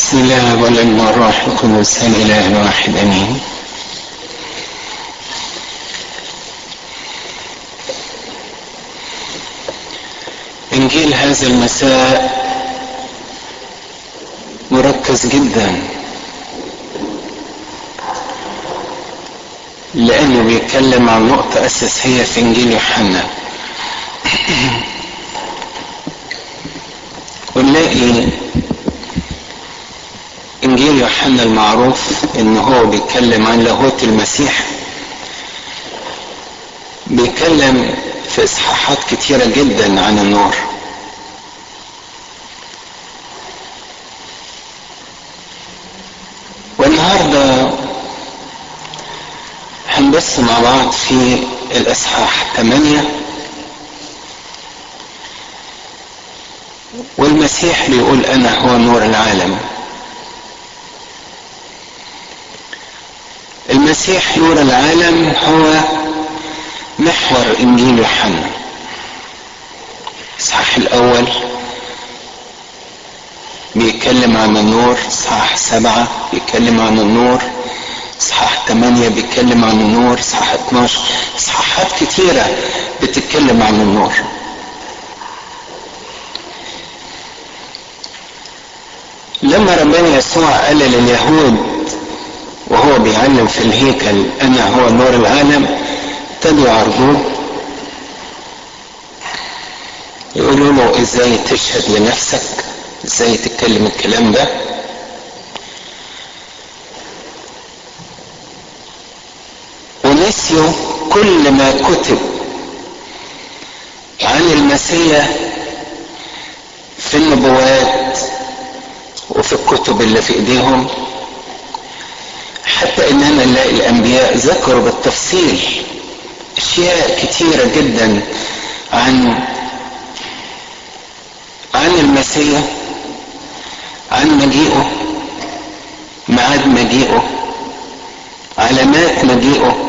بسم الله والابن والروح القدس الاله واحد امين انجيل هذا المساء مركز جدا لانه بيتكلم عن نقطه اساسيه في انجيل يوحنا ونلاقي انجيل يوحنا المعروف ان هو بيتكلم عن لاهوت المسيح بيتكلم في اصحاحات كتيره جدا عن النور والنهارده هنبص مع بعض في الاصحاح 8 والمسيح بيقول انا هو نور العالم المسيح نور العالم هو محور انجيل يوحنا الاصحاح الاول بيتكلم عن النور اصحاح سبعة بيتكلم عن النور اصحاح ثمانية بيتكلم عن النور اصحاح 12 اصحاحات كتيرة بتتكلم عن النور لما ربنا يسوع قال لليهود وهو بيعلم في الهيكل انا هو نور العالم ابتدوا يعرضوه يقولوا له ازاي تشهد لنفسك ازاي تتكلم الكلام ده ونسيوا كل ما كتب عن المسيح في النبوات وفي الكتب اللي في ايديهم حتى اننا نلاقي الانبياء ذكروا بالتفصيل اشياء كتيرة جدا عن عن المسيح عن مجيئه ميعاد مجيئه علامات مجيئه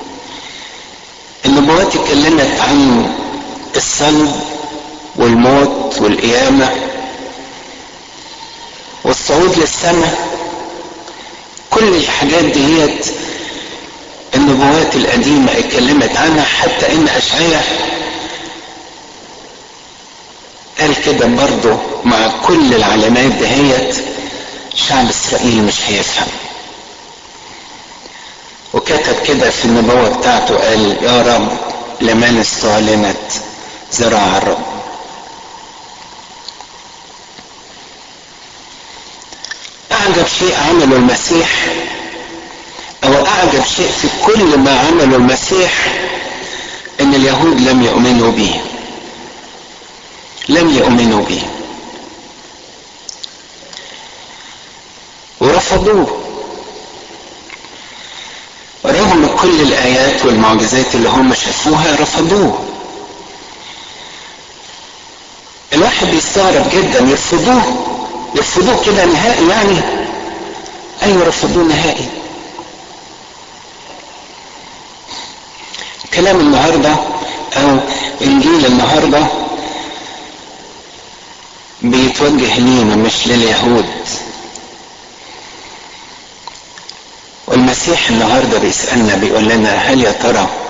النبوات اتكلمت عن الصلب والموت والقيامة والصعود للسماء كل الحاجات ديت النبوات القديمة اتكلمت عنها حتى ان اشعياء قال كده برضه مع كل العلامات دهيت شعب اسرائيل مش هيفهم وكتب كده في النبوة بتاعته قال يا رب لمن استعلنت زرع الرب أعجب شيء عمله المسيح أو أعجب شيء في كل ما عمله المسيح إن اليهود لم يؤمنوا به لم يؤمنوا به ورفضوه رغم كل الآيات والمعجزات اللي هم شافوها رفضوه الواحد بيستغرب جدا يرفضوه يرفضوه كده نهائي يعني ايوه رفضوه نهائي كلام النهارده او انجيل النهارده بيتوجه لينا مش لليهود والمسيح النهارده بيسالنا بيقول لنا هل يا ترى